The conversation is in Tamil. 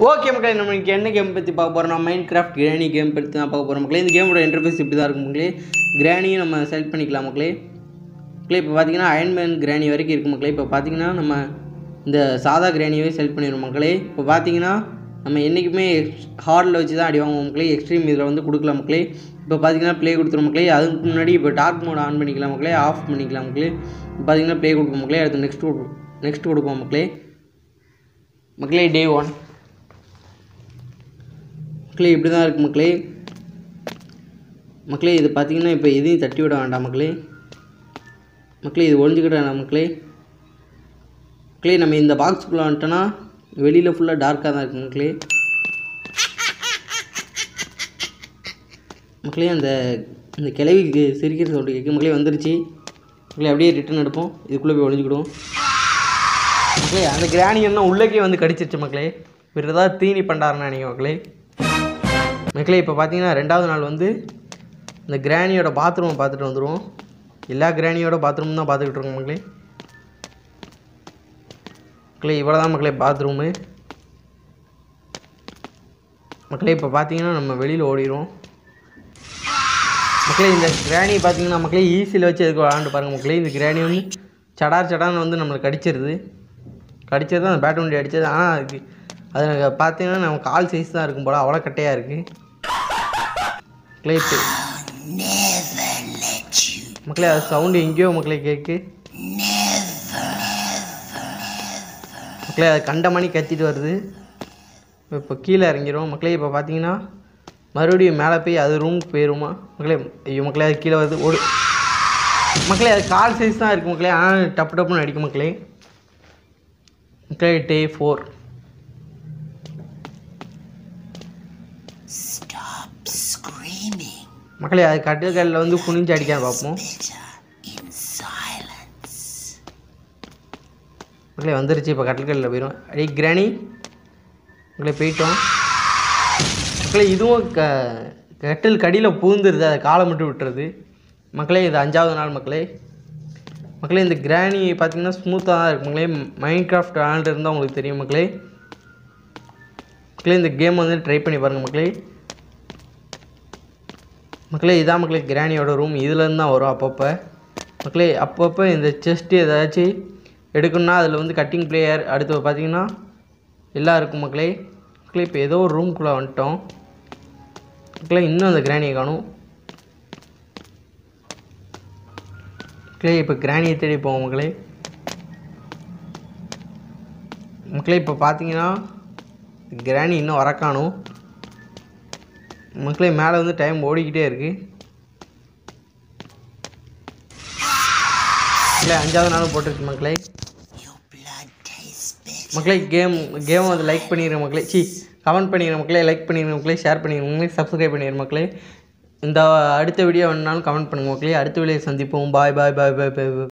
ஓகே மக்களே நம்ம இன்னைக்கு என்ன கேம் பற்றி பார்க்க போகிறோம் மைண்ட் கிராஃப்ட் கிராணி கேம் பற்றி தான் பார்க்க போகிறோம் மக்களே இந்த கேமோட இன்டர்ஃபேஸ் இப்படி தான் இருக்கும் மக்களே கிராணியும் நம்ம செலக்ட் பண்ணிக்கலாம் மக்களே மக்களே இப்போ பார்த்தீங்கன்னா அயன்மேன் கிராணி வரைக்கும் இருக்குது மக்களே இப்போ பார்த்தீங்கன்னா நம்ம இந்த சாதா கிராணியவே செலக்ட் பண்ணிடுவோம் மக்களே இப்போ பார்த்தீங்கன்னா நம்ம என்றைக்குமே ஹார்டில் வச்சு தான் அடி வாங்குவோம் மக்களே எக்ஸ்ட்ரீம் இதில் வந்து கொடுக்கலாம் மக்களே இப்போ பார்த்தீங்கன்னா ப்ளே கொடுத்துரும் மக்களே அதுக்கு முன்னாடி இப்போ டார்க் மோட் ஆன் பண்ணிக்கலாம் மக்களே ஆஃப் பண்ணிக்கலாம் மக்களே இப்போ பார்த்தீங்கன்னா ப்ளே கொடுப்போம் மக்களே அடுத்து நெக்ஸ்ட் நெக்ஸ்ட் கொடுப்போம் மக்களே மக்களே டே ஒன் மக்களே இப்படி தான் இருக்குது மக்களே மக்களே இது பார்த்தீங்கன்னா இப்போ எதையும் தட்டி விட வேண்டாம் மக்களே மக்களே இது ஒழிஞ்சுக்கிட்ட வேண்டாம் மக்களே மக்களே நம்ம இந்த பாக்ஸுக்குள்ளே வந்துட்டோன்னா வெளியில் ஃபுல்லாக டார்க்காக தான் இருக்குது மக்களே மக்களே அந்த இந்த கிளவிக்கு சிரிக்கிற சவுண்டு கேட்கு மக்களே வந்துருச்சு மக்களே அப்படியே ரிட்டன் எடுப்போம் இதுக்குள்ளே போய் ஒழிஞ்சுக்கிடுவோம் மக்களே அந்த கிராணி என்ன உள்ளக்கே வந்து கடிச்சிருச்சு மக்களே வேறு ஏதாவது தீனி பண்டாருன்னு நினைக்கிறேன் மக்களே மக்களே இப்போ பார்த்தீங்கன்னா ரெண்டாவது நாள் வந்து இந்த கிராணியோட பாத்ரூமை பார்த்துட்டு வந்துடுவோம் எல்லா கிராணியோட பாத்ரூம் தான் பார்த்துக்கிட்டு இருக்கோம் மக்களே மக்களே இவ்வளோ தான் மக்களே பாத்ரூமு மக்களே இப்போ பார்த்தீங்கன்னா நம்ம வெளியில் ஓடிடுவோம் மக்களே இந்த கிராணி பார்த்தீங்கன்னா மக்களே ஈஸியில் வச்சு எதுக்கு விளாண்டு பாருங்கள் மக்களே இந்த கிராணி வந்து சடார் சடார்னு வந்து நம்மளை கடிச்சிருது கடிச்சது தான் அந்த பேட் வண்டி அடித்தது ஆனால் அதுக்கு அது எனக்கு பார்த்தீங்கன்னா நம்ம கால் சைஸ் தான் இருக்கும் போல் அவ்வளோ கட்டையாக இருக்குது மக்களே இப்போ மக்களே அது சவுண்டு எங்கேயோ மக்களே கேட்கு மக்களே அது கண்ட மணி கத்திட்டு வருது இப்போ கீழே இறங்கிரும் மக்களே இப்போ பார்த்தீங்கன்னா மறுபடியும் மேலே போய் அது ரூமுக்கு போயிருமா மக்களே ஐயோ மக்களே அது கீழே வருது ஓடு மக்களே அது கால் சைஸ் தான் இருக்குது மக்களே ஆனால் டப்பு டப்புன்னு அடிக்கும் மக்களே மக்களே டே ஃபோர் Stop screaming. மக்களே அது கட்டில் கல்லில் வந்து குனிஞ்சு அடிக்காம பார்ப்போம் Better in silence. மக்களே வந்துருச்சு இப்போ கட்டில் கல்லில் போயிடும் அடி கிராணி மக்களே போயிட்டோம் மக்களே இதுவும் க கட்டில் கடியில் பூந்துருது அதை காலை மட்டும் விட்டுறது மக்களே இது அஞ்சாவது நாள் மக்களே மக்களே இந்த கிராணி பார்த்தீங்கன்னா ஸ்மூத்தாக தான் இருக்கு மக்களே மைண்ட் கிராஃப்ட் விளாண்டு இருந்தால் உங்களுக்கு தெரியும் மக்களே மக்களே இந்த கேம் வந்து ட்ரை பண்ணி பாருங்கள் மக்களே மக்களே இதான் மக்களே கிராணியோட ரூம் இதுலேருந்து தான் வரும் அப்பப்போ மக்களே அப்பப்போ இந்த செஸ்ட்டு ஏதாச்சும் எடுக்கணும்னா அதில் வந்து கட்டிங் பிளேயர் அடுத்து பார்த்தீங்கன்னா எல்லாம் இருக்கும் மக்களே மக்களே இப்போ ஏதோ ஒரு ரூம்குள்ளே வந்துட்டோம் மக்களே இன்னும் அந்த கிராணியை காணும் மக்களே இப்போ கிராணியை தேடி போவோம் மக்களே மக்களே இப்போ பார்த்தீங்கன்னா கிராணி இன்னும் வர காணும் மக்களே மேலே வந்து டைம் ஓடிக்கிட்டே இருக்குது மக்களே அஞ்சாவது நாளும் போட்டுருக்கு மக்களே Your blood tastes bitter. மக்களே கேம் கேம் வந்து லைக் பண்ணிடுற மக்களே சி கமெண்ட் பண்ணிடுற மக்களே லைக் பண்ணிடுற மக்களே ஷேர் பண்ணிடுற மக்களே சப்ஸ்கிரைப் பண்ணிடுற மக்களே இந்த அடுத்த வீடியோ வேணுனாலும் கமெண்ட் பண்ணுங்க மக்களே அடுத்த வீடியோ சந்திப்போம் பாய் பாய் பாய் பாய் பாய்